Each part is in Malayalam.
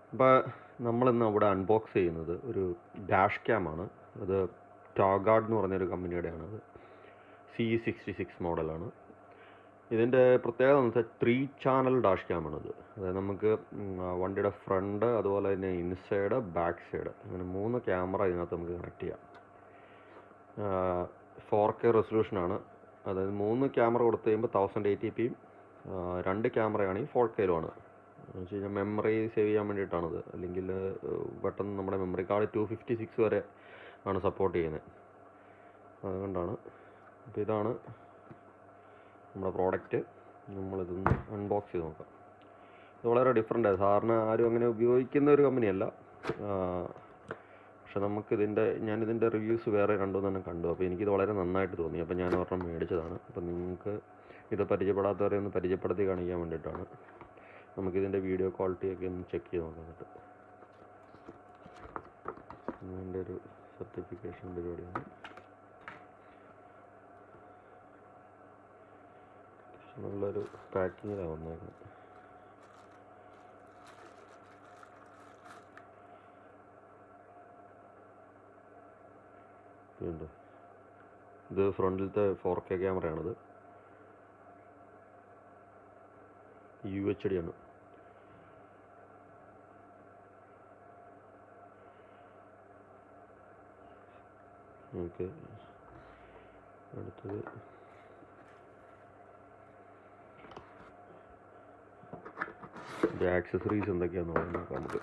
അപ്പോൾ നമ്മളിന്ന് അവിടെ അൺബോക്സ് ചെയ്യുന്നത് ഒരു ഡാഷ് ക്യാമാണ് അത് ടാഗാർഡ് എന്ന് പറഞ്ഞൊരു കമ്പനിയുടെയാണ് അത് സി സിക്സ്റ്റി സിക്സ് മോഡലാണ് ഇതിൻ്റെ പ്രത്യേകത എന്ന് വെച്ചാൽ ത്രീ ചാനൽ ഡാഷ് ക്യാമാണിത് അതായത് നമുക്ക് ഉം, ആ വണ്ടിയുടെ ഫ്രണ്ട് അതുപോലെ തന്നെ ഇൻസൈഡ് ബാക്ക് സൈഡ് അങ്ങനെ മൂന്ന് ക്യാമറ ഇതിനകത്ത് നമുക്ക് കണക്ട് ചെയ്യാം ഫോർ കെ റെസൊല്യൂഷനാണ് അതായത് മൂന്ന് ക്യാമറ കൊടുത്തു കഴിയുമ്പോൾ തൗസൻഡ് എയ്റ്റി പിയും രണ്ട് ക്യാമറയാണെങ്കിൽ ഫോർ കെയിലുമാണ് എന്ന് വെച്ച് കഴിഞ്ഞാൽ മെമ്മറി സേവ് ചെയ്യാൻ വേണ്ടിയിട്ടാണത് അല്ലെങ്കിൽ ഏഹ്, പെട്ടെന്ന് നമ്മുടെ memory card two fifty six വരെ ആണ് സപ്പോർട്ട് ചെയ്യുന്നത് അതുകൊണ്ടാണ് അപ്പോൾ ഇതാണ് നമ്മുടെ പ്രോഡക്റ്റ് നമ്മളിതൊന്ന് അൺബോക്സ് ചെയ്ത് നോക്കാം ഇത് വളരെ ഡിഫറെൻ്റ് ആണ് സാറിന് ആരും അങ്ങനെ ഉപയോഗിക്കുന്ന ഒരു കമ്പനിയല്ല പക്ഷെ നമുക്കിതിൻ്റെ ഞാനിതിൻ്റെ റിവ്യൂസ് വേറെ രണ്ടു തന്നെ കണ്ടു അപ്പോൾ എനിക്കിത് വളരെ നന്നായിട്ട് തോന്നി അപ്പോൾ ഞാൻ ഒരെണ്ണം മേടിച്ചതാണ് അപ്പോൾ നിങ്ങൾക്ക് ഇത് പരിചയപ്പെടാത്തവരെ ഒന്ന് പരിചയപ്പെടുത്തി കാണിക്കാൻ വേണ്ടിയിട്ടാണ് നമുക്കിതിൻ്റെ വീഡിയോ ക്വാളിറ്റിയൊക്കെ ഒന്ന് ചെക്ക് ചെയ്ത് നോക്കാം എന്നിട്ട് ഇതിൻ്റെ ഒരു സർട്ടിഫിക്കേഷൻ പരിപാടിയാണ് നല്ലൊരു പാക്കിങ്ങിലാണ് വന്നേക്കുന്നത് ഇതുണ്ട് ഇത് ഫ്രണ്ടിലത്തെ ഫോർ കെ ക്യാമറയാണിത് യു എച്ച് ഡി ആണ് ഓക്കെ അടുത്തത് ഇത് ആക്സസറീസ് എന്തൊക്കെയാണെന്ന് നോക്കാം നമുക്ക്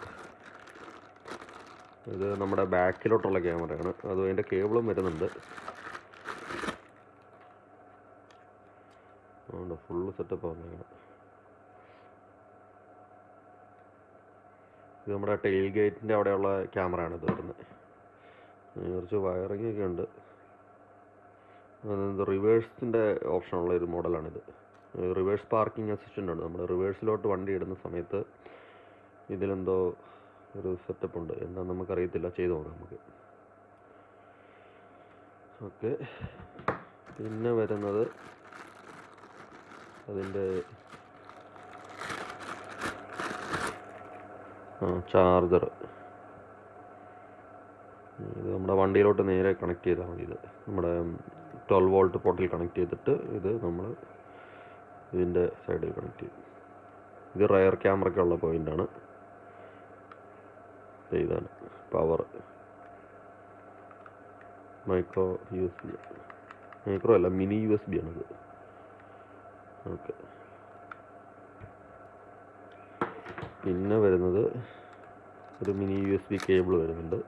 ഇത് നമ്മുടെ ബാക്കിലോട്ടുള്ള ക്യാമറയാണ് അത് അതിൻ്റെ കേബിളും വരുന്നുണ്ട് അതുകൊണ്ട് ഫുള്ള് സെറ്റപ്പ് വന്നേക്കണം ഇത് നമ്മുടെ ടെയിൽ ഗേറ്റിൻ്റെ അവിടെയുള്ള ക്യാമറയാണ് ഇത് വരുന്നത് ഇതിന് കുറച്ച് വയറിംഗ് ഒക്കെ ഉണ്ട് അത് റിവേഴ്സിൻ്റെ ഓപ്ഷനുള്ള ഒരു മോഡലാണിത് റിവേഴ്സ് പാർക്കിംഗ് അസിസ്റ്റൻ്റ് ഉണ്ട് നമ്മൾ റിവേഴ്സിലോട്ട് വണ്ടി ഇടുന്ന സമയത്ത് ഇതിലെന്തോ ഒരു സെറ്റപ്പ് ഉണ്ട് എന്താണെന്ന് നമുക്കറിയത്തില്ല ചെയ്ത് നോക്കാം നമുക്ക് ഓക്കെ പിന്നെ വരുന്നത് അതിൻ്റെ ആ ചാർജർ ഇത് നമ്മുടെ വണ്ടിയിലോട്ട് നേരെ കണക്ട് ചെയ്താൽ മതി ഇത് നമ്മുടെ ട്വൽവ് വോൾട്ട് പോർട്ടിൽ കണക്ട് ചെയ്തിട്ട് ഇത് നമ്മൾ ഇതിൻ്റെ സൈഡിൽ കണക്ട് ചെയ്യും ഇത് റയർ ക്യാമറയ്ക്കുള്ള പോയിൻ്റാണ് ഇതാണ് power micro U S B micro അല്ല മിനി യു എസ് ബി ആണിത് ഓക്കെ പിന്നെ വരുന്നത് ഒരു mini U S B cable വരുന്നുണ്ട്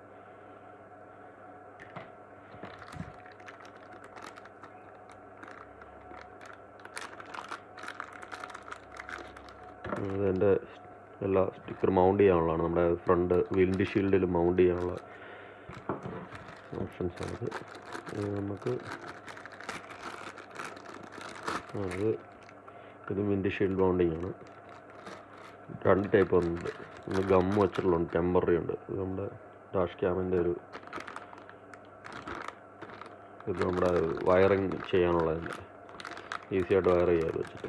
അതിൻ്റെ എല്ലാ സ്റ്റിക്കർ മൗണ്ട് ചെയ്യാനുള്ളതാണ് നമ്മുടെ ഫ്രണ്ട് വിൻഡ് ഷീൽഡിൽ മൗണ്ട് ചെയ്യാനുള്ള ഓപ്ഷൻസ് ആണത് ഇത് നമുക്ക് ആ, അത് ഇത് വിൻഡ് ഷീൽഡ് മൗണ്ടിങ് ആണ് രണ്ട് ടൈപ്പ് വന്നിട്ടുണ്ട് ഒന്ന് ഗം വെച്ചിട്ടുള്ളുണ്ട് ടെമ്പററി ഉണ്ട് ഇത് നമ്മുടെ ഡാഷ് ക്യാമിൻ്റെ ഒരു ഇത് നമ്മുടെ വയറിങ് ചെയ്യാനുള്ളതിൻ്റെ ഈസി ആയിട്ട് വയർ ചെയ്യാതെ വെച്ചിട്ട്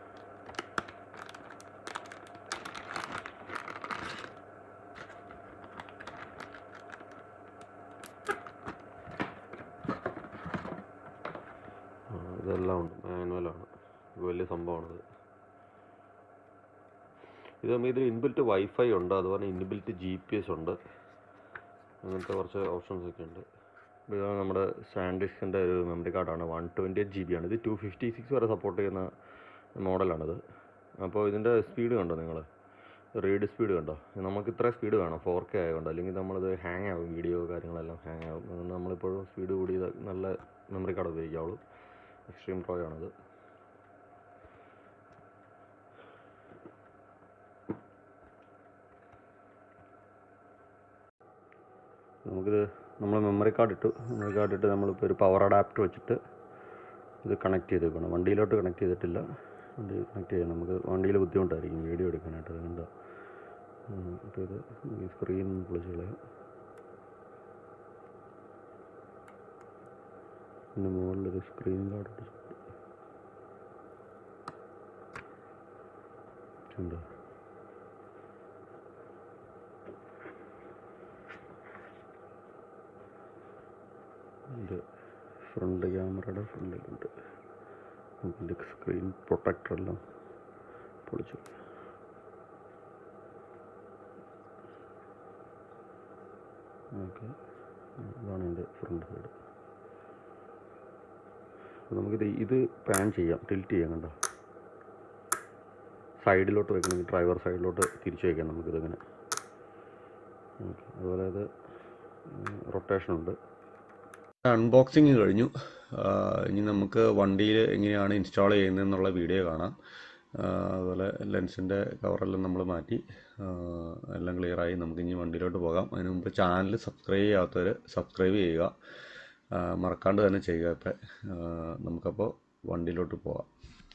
ആ, ഇതെല്ലാം ഉണ്ട് മാനുവലാണ് ഇത് വലിയ സംഭവമാണിത് ഇത് നമ്മൾ ഇതിൽ ഇൻബിൽറ്റ് വൈഫൈ ഉണ്ട് അതുപോലെ ഇൻബിൽറ്റ് ജി പി എസ് ഉണ്ട് അങ്ങനത്തെ കുറച്ച് ഓപ്ഷൻസ് ഒക്കെ ഉണ്ട് ഇത് നമ്മുടെ സാൻഡിസ്കിൻ്റെ ഒരു മെമ്മറി കാർഡാണ് one twenty eight G B ആണ് ഇത് ടു ഫിഫ്റ്റി സിക്സ് വരെ സപ്പോർട്ട് ചെയ്യുന്ന മോഡലാണിത് അപ്പോൾ ഇതിൻ്റെ സ്പീഡ് കണ്ടോ നിങ്ങൾ റീഡ് സ്പീഡ് കണ്ടോ നമുക്ക് ഇത്ര സ്പീഡ് വേണം ഫോർ കെ ആയതുകൊണ്ട് അല്ലെങ്കിൽ നമ്മളിത് ഹാങ് ആവും വീഡിയോ കാര്യങ്ങളെല്ലാം ഹാങ് ആവും അതുകൊണ്ട് നമ്മളിപ്പോഴും സ്പീഡ് കൂടിയത് നല്ല മെമ്മറി കാർഡ് ഉപയോഗിക്കാവുള്ളൂ എക്സ്ട്രീം പ്രോ ആണത് നമുക്കിത് നമ്മൾ മെമ്മറി കാർഡ് ഇട്ടു മെമ്മറി കാർഡ് ഇട്ട് നമ്മളിപ്പോൾ ഒരു പവർ അഡാപ്റ്റർ വെച്ചിട്ട് ഇത് കണക്ട് ചെയ്തേക്കണം വണ്ടിയിലോട്ട് കണക്ട് ചെയ്തിട്ടില്ല വണ്ടി കണക്ട് ചെയ്യാൻ നമുക്ക് വണ്ടിയിൽ ബുദ്ധിമുട്ടായിരിക്കും വീഡിയോ എടുക്കാനായിട്ട് അതുകൊണ്ട് അപ്പോൾ ഇത് ഈ സ്ക്രീൻ പൊളിച്ച് കളയാം പിന്നെ മുകളിലൊരു സ്ക്രീൻ ഗാർഡ് ഉണ്ടോ ഇത് ഫ്രണ്ട് ക്യാമറയുടെ ഫ്രണ്ടിലുണ്ട് ഇതിൻ്റെ സ്ക്രീൻ പ്രൊട്ടക്ടറെല്ലാം പൊളിച്ചു ഓക്കെ ഇതാണ് എൻ്റെ ഫ്രണ്ട് സൈഡ് അപ്പോൾ നമുക്കിത് ഇത് പാൻ ചെയ്യാം ടിൽറ്റ് ചെയ്യാം കണ്ടോ സൈഡിലോട്ട് വെക്കണമെങ്കിൽ ഡ്രൈവർ സൈഡിലോട്ട് തിരിച്ച് വയ്ക്കാം നമുക്കിതിങ്ങനെ ഓക്കെ അതുപോലെ അത് റൊട്ടേഷൻ ഉണ്ട് അൺബോക്സിങ് കഴിഞ്ഞു ആ, ഇനി നമുക്ക് വണ്ടിയിൽ എങ്ങനെയാണ് ഇൻസ്റ്റാൾ ചെയ്യുന്നതെന്നുള്ള വീഡിയോ കാണാം ആ, അതുപോലെ ലെൻസിൻ്റെ കവറെല്ലാം നമ്മൾ മാറ്റി ആ, എല്ലാം ക്ലിയറായി നമുക്ക് ഇനി വണ്ടിയിലോട്ട് പോകാം അതിന് മുമ്പ് ചാനൽ സബ്സ്ക്രൈബ് ചെയ്യാത്തവർ സബ്സ്ക്രൈബ് ചെയ്യുക ആ, മറക്കാണ്ട് തന്നെ ചെയ്യുക ഇപ്പം നമുക്കപ്പോൾ വണ്ടിയിലോട്ട് പോകാം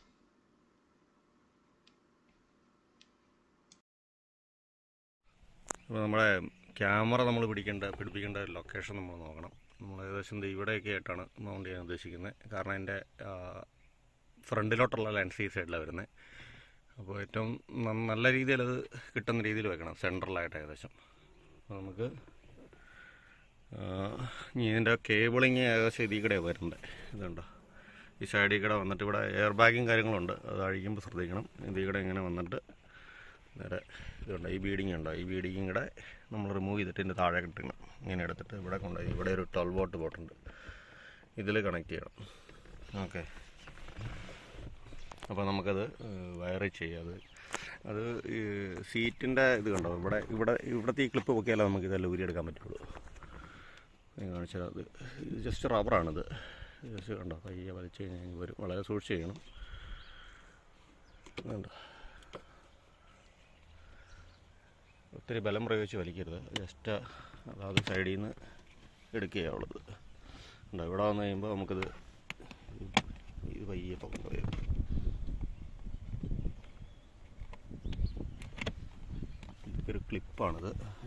അപ്പോൾ നമ്മുടെ ക്യാമറ നമ്മൾ പിടിക്കേണ്ട പിടിപ്പിക്കേണ്ട ലൊക്കേഷൻ നമ്മൾ നോക്കണം നമ്മൾ ഏകദേശം ദേ ഇവിടെയൊക്കെ ആയിട്ടാണ് മൗണ്ട് ചെയ്യാൻ ഉദ്ദേശിക്കുന്നത് കാരണം എൻ്റെ ഫ്രണ്ടിലോട്ടുള്ള ലെൻസ് ഈ സൈഡിലാണ് വരുന്നത് അപ്പോൾ ഏറ്റവും ന- നല്ല രീതിയിൽ അത് കിട്ടുന്ന രീതിയിൽ വെക്കണം സെൻട്രലായിട്ട് ഏകദേശം അപ്പോൾ നമുക്ക് ആ, ഇനി ഇതിൻ്റെ കേബിളിങ് ഏകദേശം ഇതിൽ കൂടെ വരുന്നത് ഇതുണ്ടോ ഈ സൈഡിൽ കൂടെ വന്നിട്ട് ഇവിടെ എയർ ബാഗും കാര്യങ്ങളുണ്ട് അത് അഴിക്കുമ്പോൾ ശ്രദ്ധിക്കണം ഇതിൽ കൂടെ ഇങ്ങനെ വന്നിട്ട് നേരെ ഇതുണ്ട് ഈ ബീഡിങ് ഉണ്ടോ ഈ ബീഡിങ്ങും കൂടെ നമ്മൾ റിമൂവ് ചെയ്തിട്ട് ഇതിൻ്റെ താഴെ കിട്ടണം ഇങ്ങനെ എടുത്തിട്ട് ഇവിടെ കൊണ്ടുപോയി ഇവിടെ ഒരു ട്വൽവ് വോട്ട് പോട്ടുണ്ട് ഇതിൽ കണക്ട് ചെയ്യണം ഓക്കെ അപ്പോൾ നമുക്കത് വയറ് ചെയ്യാം അത് അത് ഈ സീറ്റിൻ്റെ ഇത് കണ്ടോ ഇവിടെ ഇവിടെ ഇവിടുത്തെ ഈ ക്ലിപ്പ് പൊക്കിയാലേ നമുക്ക് ഇതെല്ലാം ഊരിയെടുക്കാൻ പറ്റുള്ളൂ ഞാൻ കാണിച്ചാൽ അത് ഇത് ജസ്റ്റ് റബ്ബറാണിത് ജസ്റ്റ് കണ്ടോ പയ്യെ വലിച്ചു കഴിഞ്ഞാൽ വരും വളരെ സൂക്ഷിച്ച് ചെയ്യണം കണ്ടോ ഒത്തിരി ബലം പ്രയോഗിച്ച് വലിക്കരുത് ജസ്റ്റ് അതാത് സൈഡിൽ നിന്ന് എടുക്കുകയുള്ളത് ഉണ്ടോ ഇവിടെ വന്നു കഴിയുമ്പോൾ നമുക്കിത് ഇത് പയ്യെ പൊക്കം വരും ഇതൊരു ക്ലിപ്പാണിത്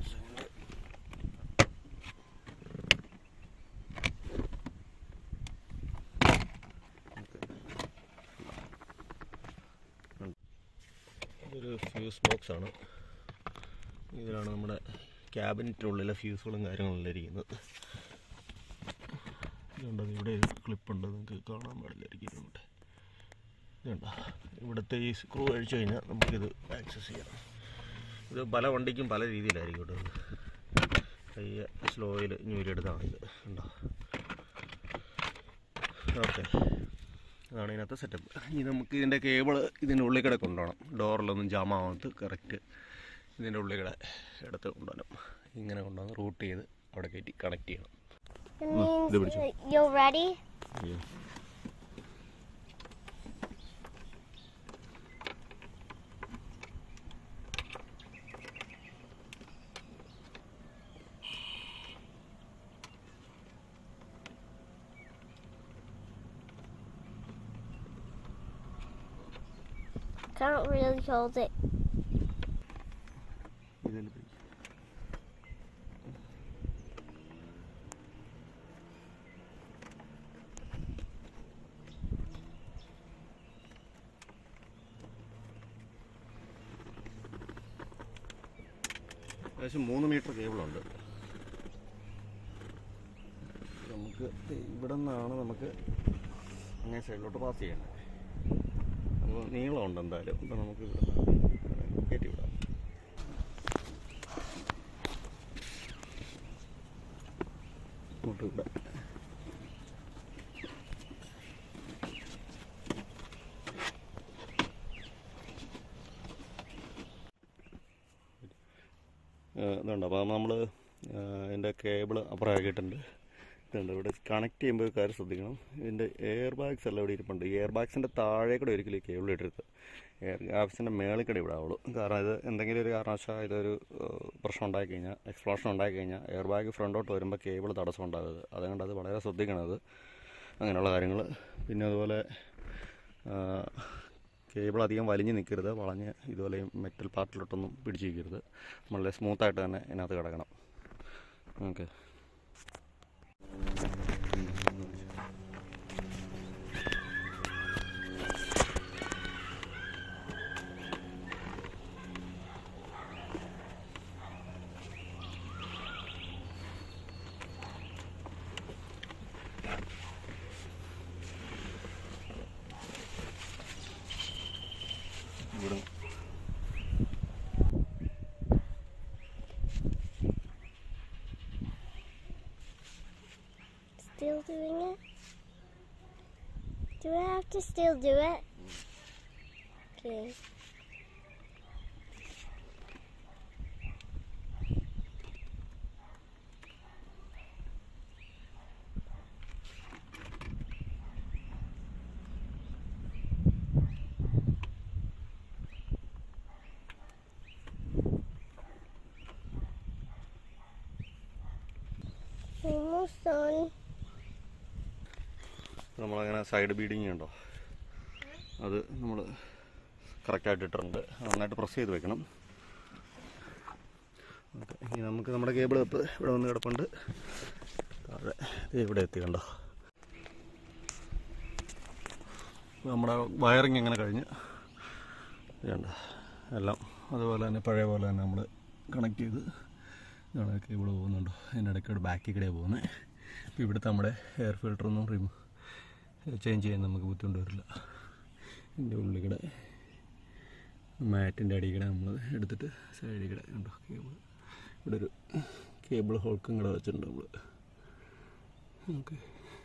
ഇതൊരു ഫ്യൂസ് ബോക്സ് ആണ് ഇതിലാണ് നമ്മുടെ ക്യാബിനറ്റിനുള്ളിലെ ഫ്യൂസുകളും കാര്യങ്ങളെല്ലാം ഇരിക്കുന്നത് ഇതുണ്ട് ഇവിടെ ഒരു ക്ലിപ്പുണ്ട് നിങ്ങൾക്ക് കാണാൻ പാടില്ലായിരിക്കും ഇതുണ്ട് ഇതുണ്ട് ഇവിടുത്തെ ഈ സ്ക്രൂ അഴിച്ചു കഴിഞ്ഞാൽ നമുക്കിത് ആക്സസ് ചെയ്യാം ഇത് പല വണ്ടിക്കും പല രീതിയിലായിരിക്കും കേട്ടോ ഇത് പയ്യെ സ്ലോയിൽ ഞൂരിയെടുത്താണ് ഇത് ഉണ്ടോ ഓക്കെ അതാണ് ഇതിനകത്ത് സെറ്റപ്പ് ഇനി നമുക്ക് ഇതിൻ്റെ കേബിൾ ഇതിൻ്റെ ഉള്ളിൽ കൂടെ കൊണ്ടുപോകണം ഡോറിലൊന്നും ജാം ആവാത്ത കറക്റ്റ് ഇതിൻ്റെ ഉള്ളിൽ കൂടെ എടുത്ത് കൊണ്ടുപോകണം ഇങ്ങനെ കൊണ്ടുവന്ന് റൂട്ട് ചെയ്ത് അവിടെ കയറ്റി കണക്ട് ചെയ്യണം It Oh, means there we go. that you're ready. Can't really hold it. ഇതിൽ ഏകദേശം മൂന്ന് മീറ്റർ കേബിളുണ്ട് നമുക്ക് ഇവിടെ നിന്നാണ് നമുക്ക് അങ്ങനെ സൈഡിലോട്ട് പാസ് ചെയ്യണം അപ്പോൾ നീളമുണ്ട് എന്തായാലും അപ്പോൾ നമുക്ക് ഇവിടെ നിന്ന് കയറ്റി വിടാം ഇങ്ങോട്ട് ഇവിടെ ഇതുണ്ട് അപ്പോൾ നമ്മൾ ഇതിൻ്റെ കേബിൾ അപ്പുറമാക്കിയിട്ടുണ്ട് ഇതുണ്ട് ഇവിടെ കണക്ട് ചെയ്യുമ്പോൾ ഒരു കാര്യം ശ്രദ്ധിക്കണം ഇതിൻ്റെ എയർ ബാഗ്സ് എല്ലാം ഇവിടെ ഇരിപ്പുണ്ട് ഈ എയർ ബാഗ്സിൻ്റെ താഴെ കൂടെ ഒരിക്കലും ഈ കേബിൾ ഇട്ടരുത് എയർ ബാഗ്സിൻ്റെ മേളിൽ കൂടെ ഇവിടെ ആവുള്ളൂ കാരണം ഇത് എന്തെങ്കിലും ഒരു കാരണവശാൽ ഇതൊരു ഏഹ്, പ്രശ്നം ഉണ്ടായി കഴിഞ്ഞാൽ എക്സ്പ്ലോഷൻ ഉണ്ടായി കഴിഞ്ഞാൽ എയർ ബാഗ് ഫ്രണ്ടോട്ട് വരുമ്പോൾ കേബിൾ തടസ്സം ഉണ്ടാകരുത് അതുകൊണ്ട് അത് വളരെ ശ്രദ്ധിക്കണത് അങ്ങനെയുള്ള കാര്യങ്ങൾ പിന്നെ അതുപോലെ കേബിൾ അധികം വലിഞ്ഞ് നിൽക്കരുത് വളഞ്ഞ് ഇതുപോലെ മെറ്റൽ പാർട്ടിലോട്ടൊന്നും പിടിച്ചിരിക്കരുത് വളരെ സ്മൂത്തായിട്ട് തന്നെ ഇതിനകത്ത് കിടക്കണം okay Do I have to still do it? Okay. Almost done. നമ്മളങ്ങനെ സൈഡ് ബീഡിങ് ഉണ്ടോ അത് നമ്മൾ കറക്റ്റായിട്ട് ഇട്ടിട്ടുണ്ട് നന്നായിട്ട് പ്രസ് ചെയ്ത് വെക്കണം ഓക്കെ ഇനി നമുക്ക് നമ്മുടെ കേബിൾ വെപ്പ് ഇവിടെ വന്ന് കിടപ്പുണ്ട് താഴെ ദേ ഇവിടെ എത്തി കണ്ടോ നമ്മുടെ വയറിങ് എങ്ങനെ കഴിഞ്ഞ് വേണ്ട എല്ലാം അതുപോലെ തന്നെ പഴയ പോലെ തന്നെ നമ്മൾ കണക്ട് ചെയ്ത് ഇതാണ് കേബിൾ പോകുന്നുണ്ടോ അതിൻ്റെ ഇടയ്ക്ക് ഒരു ബാക്കിൽ കൂടെ പോകുന്നത് അപ്പോൾ ഇവിടുത്തെ നമ്മുടെ എയർ ഫിൽറ്ററൊന്നും റിമൂവ് ചേഞ്ച് ചെയ്യാൻ നമുക്ക് ബുദ്ധിമുട്ട് വരില്ല ഇതിൻ്റെ ഉള്ളിൽ കൂടെ മാറ്റിൻ്റെ അടിയിൽ കൂടെ നമ്മൾ എടുത്തിട്ട് സൈഡിൽ കൂടെ ഉണ്ടോ കേബിൾ ഇവിടെ ഒരു കേബിൾ ഹോൾക്കും കൂടെ വെച്ചിട്ടുണ്ട് നമ്മൾ ഓക്കെ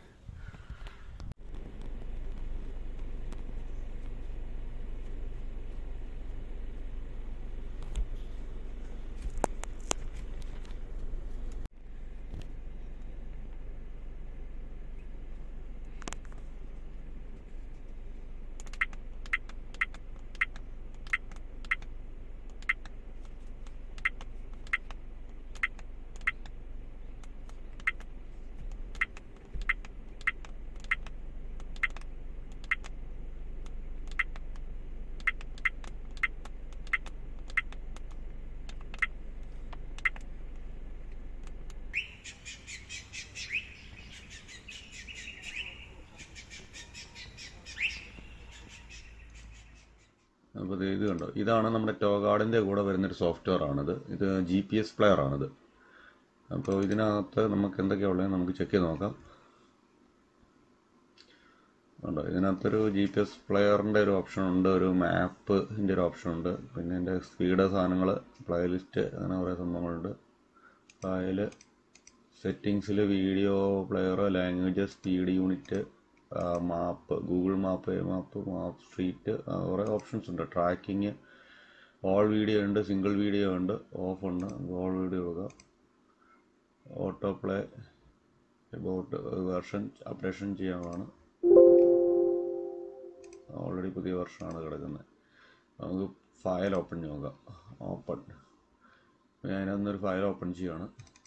അപ്പോൾ ഇത് ഇത് കണ്ടോ ഇതാണ് നമ്മുടെ ടോഗാർഡിൻ്റെ കൂടെ വരുന്നൊരു സോഫ്റ്റ്വെയർ ആണിത് ഇത് ജി പി എസ് പ്ലെയർ ആണിത് അപ്പോൾ ഇതിനകത്ത് നമുക്ക് എന്തൊക്കെയാണ് ഉള്ളത് നമുക്ക് ചെക്ക് ചെയ്ത് നോക്കാം ഉണ്ടോ ഇതിനകത്തൊരു ജി പി എസ് പ്ലെയറിൻ്റെ ഒരു ഓപ്ഷൻ ഉണ്ട് ഒരു മാപ്പിൻ്റെ ഒരു ഓപ്ഷൻ ഉണ്ട് പിന്നെ എൻ്റെ സ്പീഡ് സാധനങ്ങൾ പ്ലേലിസ്റ്റ് അങ്ങനെ കുറേ സംഭവങ്ങളുണ്ട് ഫയൽ സെറ്റിങ്സിൽ video player language speed unit map Google map map map street കുറേ ഓപ്ഷൻസ് ഉണ്ട് ട്രാക്കിങ് ഓൾ വീഡിയോ ഉണ്ട് സിംഗിൾ വീഡിയോ ഉണ്ട് ഓഫ് ഉണ്ട് ഓൾ വീഡിയോ കൊടുക്കുക auto play about version updation ചെയ്യാനുള്ളതാണ് ഓൾറെഡി പുതിയ വെർഷനാണ് കിടക്കുന്നത് നമുക്ക് ഫയൽ ഓപ്പൺ ചെയ്ത് നോക്കാം ഓപ്പൺ ഞാനതൊന്നൊരു ഫയൽ ഓപ്പൺ ചെയ്യുകയാണ്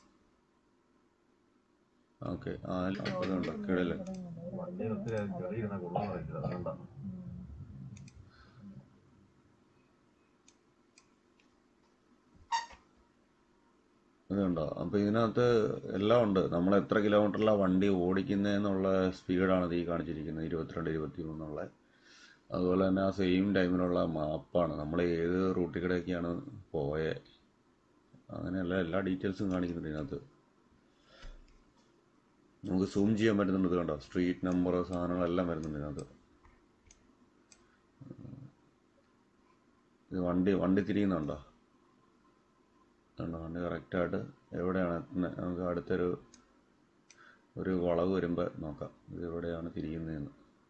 ഓക്കെ ആ അതുണ്ട് കിടല് ഇതുണ്ടോ അപ്പോൾ ഇതിനകത്ത് എല്ലാം ഉണ്ട് നമ്മൾ എത്ര കിലോമീറ്ററിലാണ് വണ്ടി ഓടിക്കുന്നതെന്നുള്ള സ്പീഡാണ് ഇത് ഈ കാണിച്ചിരിക്കുന്നത് ഇരുപത്തിരണ്ട് ഇരുപത്തി മൂന്നുള്ള അതുപോലെ തന്നെ ആ സെയിം ടൈമിലുള്ള മാപ്പാണ് നമ്മൾ ഏത് റൂട്ടിൽ കൂടെയൊക്കെയാണ് പോയത് അങ്ങനെയല്ല എല്ലാ ഡീറ്റെയിൽസും കാണിക്കുന്നുണ്ട് ഇതിനകത്ത് നമുക്ക് സൂം ചെയ്യാൻ പറ്റുന്നുണ്ട് ഇത് കണ്ടോ സ്ട്രീറ്റ് നമ്പർ സാധനങ്ങളെല്ലാം വരുന്നുണ്ട് ഇതിനകത്ത് ഇത് വണ്ടി വണ്ടി തിരിയുന്നുണ്ടോ കണ്ടോ വണ്ടി കറക്റ്റായിട്ട് എവിടെയാണ് എത്തുന്നത് നമുക്ക് അടുത്തൊരു ഒരു വളവ് വരുമ്പോൾ നോക്കാം ഇത് എവിടെയാണ് തിരിയുന്നതെന്ന്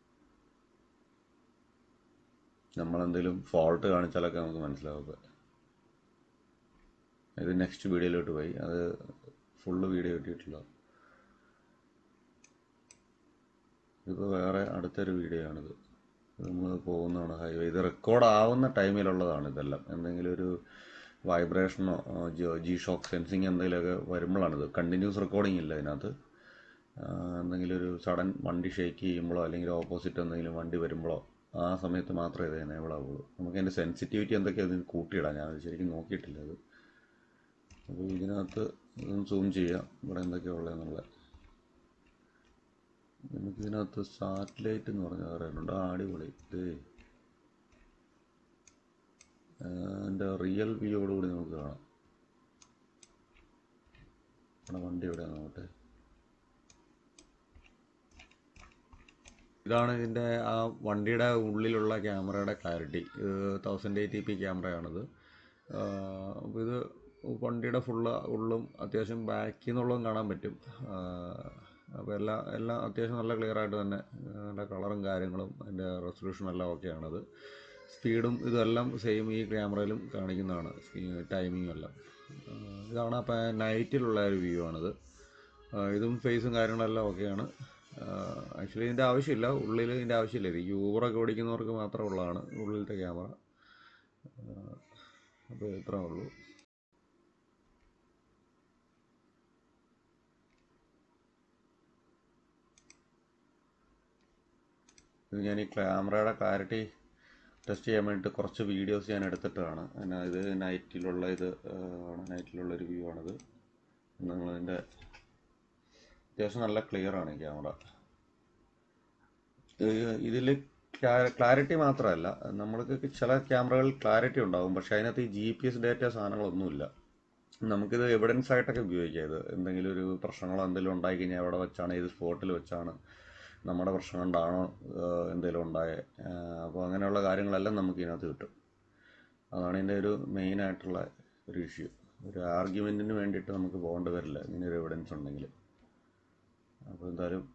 നമ്മളെന്തെങ്കിലും ഫോൾട്ട് കാണിച്ചാലൊക്കെ നമുക്ക് മനസ്സിലാവും ഇപ്പം ഇത് നെക്സ്റ്റ് വീഡിയോയിലോട്ട് പോയി അത് ഫുള്ള് വീഡിയോ കിട്ടിയിട്ടില്ല ഇതിപ്പോൾ വേറെ അടുത്തൊരു വീഡിയോ ആണിത് നമ്മൾ പോകുന്നതാണ് ഹൈവേ ഇത് റെക്കോർഡ് ആവുന്ന ടൈമിലുള്ളതാണ് ഇതെല്ലാം എന്തെങ്കിലും ഒരു വൈബ്രേഷനോ ജി ഷോക്ക് സെൻസിങ് എന്തെങ്കിലുമൊക്കെ വരുമ്പോഴാണിത് കണ്ടിന്യൂസ് റെക്കോർഡിംഗ് ഇല്ല ഇതിനകത്ത് ആ, എന്തെങ്കിലും ഒരു സഡൻ വണ്ടി ഷേക്ക് ചെയ്യുമ്പോഴോ അല്ലെങ്കിൽ ഓപ്പോസിറ്റ് എന്തെങ്കിലും വണ്ടി വരുമ്പോഴോ ആ സമയത്ത് മാത്രമേ ഇത് എനേബിൾ ആവുള്ളൂ നമുക്ക് അതിൻ്റെ സെൻസിറ്റിവിറ്റി എന്തൊക്കെയാണ് ഇതിന് കൂട്ടിയിടാം ഞാൻ ശരിക്കും നോക്കിയിട്ടില്ല അത് അപ്പോൾ ഇതിനകത്ത് ഇതൊന്ന് സൂം ചെയ്യാം ഇവിടെ എന്തൊക്കെയാണ് ഉള്ളതെന്നുള്ളത് നമുക്ക് ഇതിനകത്ത് സാറ്റലൈറ്റ് എന്ന് പറഞ്ഞ പറയുന്നുണ്ട് ആ അടിപൊളി ഇത് എൻ്റെ റിയൽ വ്യൂയോടുകൂടി നമുക്ക് കാണാം നമ്മുടെ വണ്ടി എവിടെയാണ് നോക്കട്ടെ ഇതാണ് ഇതിൻ്റെ ആ വണ്ടിയുടെ ഉള്ളിലുള്ള ക്യാമറയുടെ ക്ലാരിറ്റി ഇത് തൗസൻഡ് എയ്റ്റി പി ക്യാമറയാണിത് അപ്പോൾ ഇത് വണ്ടിയുടെ ഫുള്ള് ഉള്ളും അത്യാവശ്യം ബാക്കിൽ നിന്നുള്ളതും കാണാൻ പറ്റും അപ്പോൾ എല്ലാ എല്ലാം അത്യാവശ്യം നല്ല ക്ലിയർ ആയിട്ട് തന്നെ ആ, നല്ല കളറും കാര്യങ്ങളും അതിൻ്റെ റെസൊല്യൂഷനും എല്ലാം ഓക്കെയാണത് സ്പീഡും ഇതെല്ലാം സെയിം ഈ ക്യാമറയിലും കാണിക്കുന്നതാണ് ടൈമിങ്ങും എല്ലാം ആ, ഇതാണ് അപ്പോൾ നൈറ്റിലുള്ള ഒരു വ്യൂ ആണിത് ആ, ഇതും ഫേസും കാര്യങ്ങളെല്ലാം ഓക്കെയാണ് ആക്ച്വലി ഇതിൻ്റെ ആവശ്യമില്ല ഉള്ളിൽ ഇതിൻ്റെ ആവശ്യമില്ല ഇത് യൂബറൊക്കെ ഓടിക്കുന്നവർക്ക് മാത്രമുള്ളതാണ് ഉള്ളിലത്തെ ക്യാമറ അപ്പോൾ ഇത്രേ ഉള്ളൂ ഇത് ഞാൻ ഈ ക്യാമറയുടെ ക്ലാരിറ്റി ടെസ്റ്റ് ചെയ്യാൻ വേണ്ടിയിട്ട് കുറച്ച് വീഡിയോസ് ഞാൻ എടുത്തിട്ടാണ് പിന്നെ ഇത് നൈറ്റിലുള്ള ഇത് ആ, ആണ് നൈറ്റിലുള്ള ഒരു വ്യൂ ആണിത് നിങ്ങളതിൻ്റെ അത്യാവശ്യം നല്ല ക്ലിയർ ആണ് ഈ ക്യാമറ ഇതിൽ ക്ലാരിറ്റി മാത്രമല്ല നമ്മൾക്ക് ചില ക്യാമറകളിൽ ക്ലാരിറ്റി ഉണ്ടാകും പക്ഷേ അതിനകത്ത് ഈ ജി പി എസ് ഡേറ്റ സാധനങ്ങളൊന്നുമില്ല നമുക്കിത് എവിഡൻസ് ആയിട്ടൊക്കെ ഉപയോഗിക്കാം ഇത് എന്തെങ്കിലും ഒരു പ്രശ്നങ്ങളോ എന്തെങ്കിലും ഉണ്ടായി കഴിഞ്ഞാൽ എവിടെ വെച്ചാണ് ഏത് സ്പോട്ടിൽ വെച്ചാണ് നമ്മുടെ പ്രശ്നം കൊണ്ടാണോ ഏഹ്, എന്തെങ്കിലും ഉണ്ടായത് അപ്പോൾ അങ്ങനെയുള്ള കാര്യങ്ങളെല്ലാം നമുക്ക് ഇതിനകത്ത് കിട്ടും അതാണ് ഇതിൻ്റെ ഒരു മെയിൻ ആയിട്ടുള്ള ഒരു ഇഷ്യൂ ഒരു ആർഗ്യുമെൻറ്റിന് വേണ്ടിയിട്ട് നമുക്ക് പോകേണ്ടി വരില്ല ഇങ്ങനെ ഒരു എവിഡൻസ് ഉണ്ടെങ്കിൽ അപ്പോൾ എന്തായാലും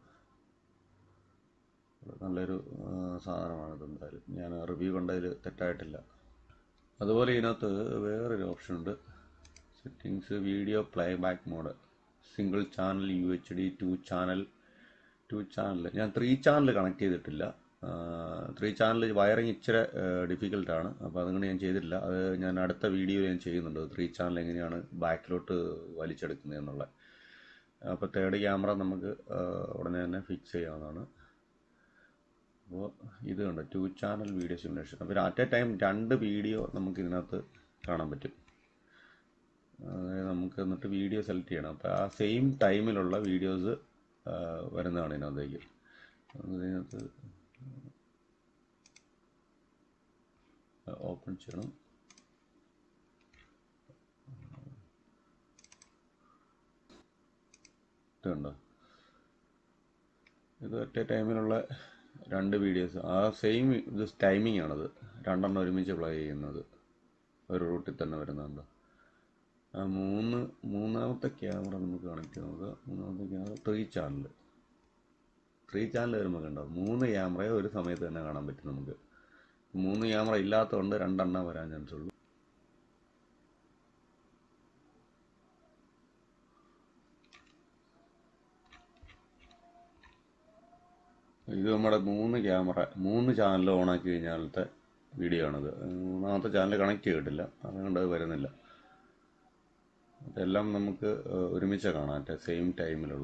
നല്ലൊരു ആ, സാധനമാണിത് എന്തായാലും ഞാൻ റിവ്യൂ കണ്ടതിൽ തെറ്റായിട്ടില്ല അതുപോലെ ഇതിനകത്ത് വേറൊരു ഓപ്ഷൻ ഉണ്ട് settings video playback mode single channel U H D two channel two channel ഞാൻ ത്രീ ചാനൽ കണക്ട് ചെയ്തിട്ടില്ല ത്രീ ചാനൽ വയറിങ് ഇച്ചിരി ഡിഫിക്കൽട്ടാണ് അപ്പോൾ അതുകൊണ്ട് ഞാൻ ചെയ്തിട്ടില്ല അത് ഞാൻ അടുത്ത വീഡിയോ ഞാൻ ചെയ്യുന്നുണ്ട് ത്രീ ചാനൽ എങ്ങനെയാണ് ബാക്കിലോട്ട് വലിച്ചെടുക്കുന്നത് എന്നുള്ള അപ്പോൾ തേർഡ് ക്യാമറ നമുക്ക് ആ, ഉടനെ തന്നെ ഫിക്സ് ചെയ്യാവുന്നതാണ് അപ്പോൾ ഇത് കണ്ട് ടു ചാനൽ വീഡിയോ സിമുലേഷൻ അപ്പോൾ അറ്റ് എ ടൈം രണ്ട് വീഡിയോ നമുക്ക് ഇതിനകത്ത് കാണാൻ പറ്റും അതായത് നമുക്ക് എന്നിട്ട് വീഡിയോ സെലക്ട് ചെയ്യണം അപ്പോൾ ആ സെയിം ടൈമിലുള്ള വീഡിയോസ് വരുന്നതാണ് ഇതിനകത്തേക്ക് അത് ഇതിനകത്ത് ഓപ്പൺ ചെയ്യണം ഇതുണ്ടോ ഇത് ഒറ്റ ടൈമിലുള്ള രണ്ട് വീഡിയോസ് ആ സെയിം ഇത് ടൈമിംഗ് ആണത് രണ്ടെണ്ണം ഒരുമിച്ച് പ്ലേ ചെയ്യുന്നത് ഒരു റൂട്ടിൽ തന്നെ വരുന്നുണ്ട് ആ മൂന്ന് മൂന്നാമത്തെ ക്യാമറ നമുക്ക് കണക്ട് ചെയ്യാം നമുക്ക് മൂന്നാമത്തെ camera three channel three channel വരുമ്പോൾ കണ്ടോ മൂന്ന് ക്യാമറയെ ഒരു സമയത്ത് തന്നെ കാണാൻ പറ്റും നമുക്ക് മൂന്ന് ക്യാമറ ഇല്ലാത്തതുകൊണ്ട് രണ്ടെണ്ണം വരാൻ ചാൻസ് ഉള്ളൂ ഇത് നമ്മുടെ മൂന്ന് ക്യാമറ മൂന്ന് ചാനൽ ഓണാക്കി കഴിഞ്ഞാലത്തെ വീഡിയോ ആണിത് മൂന്നാമത്തെ ചാനൽ കണക്ട് ചെയ്തിട്ടില്ല അതുകൊണ്ട് അത് വരുന്നില്ല അതെല്ലാം നമുക്ക് ഏഹ്, ഒരുമിച്ച് കാണാം സെയിം ടൈമിലുള്ള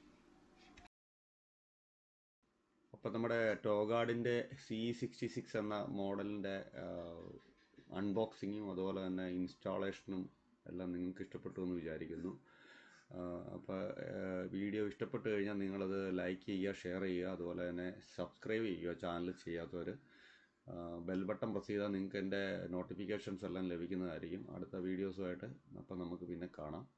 അപ്പോൾ നമ്മുടെ ടോഗാർഡിൻ്റെ സി സിക്സ്റ്റി സിക്സ് എന്ന മോഡലിൻ്റെ അൺബോക്സിങ്ങും അതുപോലെ തന്നെ ഇൻസ്റ്റാളേഷനും എല്ലാം നിങ്ങൾക്ക് ഇഷ്ടപ്പെട്ടു എന്ന് വിചാരിക്കുന്നു അപ്പോൾ വീഡിയോ ഇഷ്ടപ്പെട്ട് കഴിഞ്ഞാൽ നിങ്ങളത് ലൈക്ക് ചെയ്യുക ഷെയർ ചെയ്യുക അതുപോലെ തന്നെ സബ്സ്ക്രൈബ് ചെയ്യുക ചാനൽ ചെയ്യാത്തവർ ബെൽ ബട്ടൺ പ്രസ് ചെയ്താൽ നിങ്ങൾക്ക് എൻ്റെ നോട്ടിഫിക്കേഷൻസ് എല്ലാം ലഭിക്കുന്നതായിരിക്കും അടുത്ത വീഡിയോസുമായിട്ട് അപ്പോൾ നമുക്ക് പിന്നെ കാണാം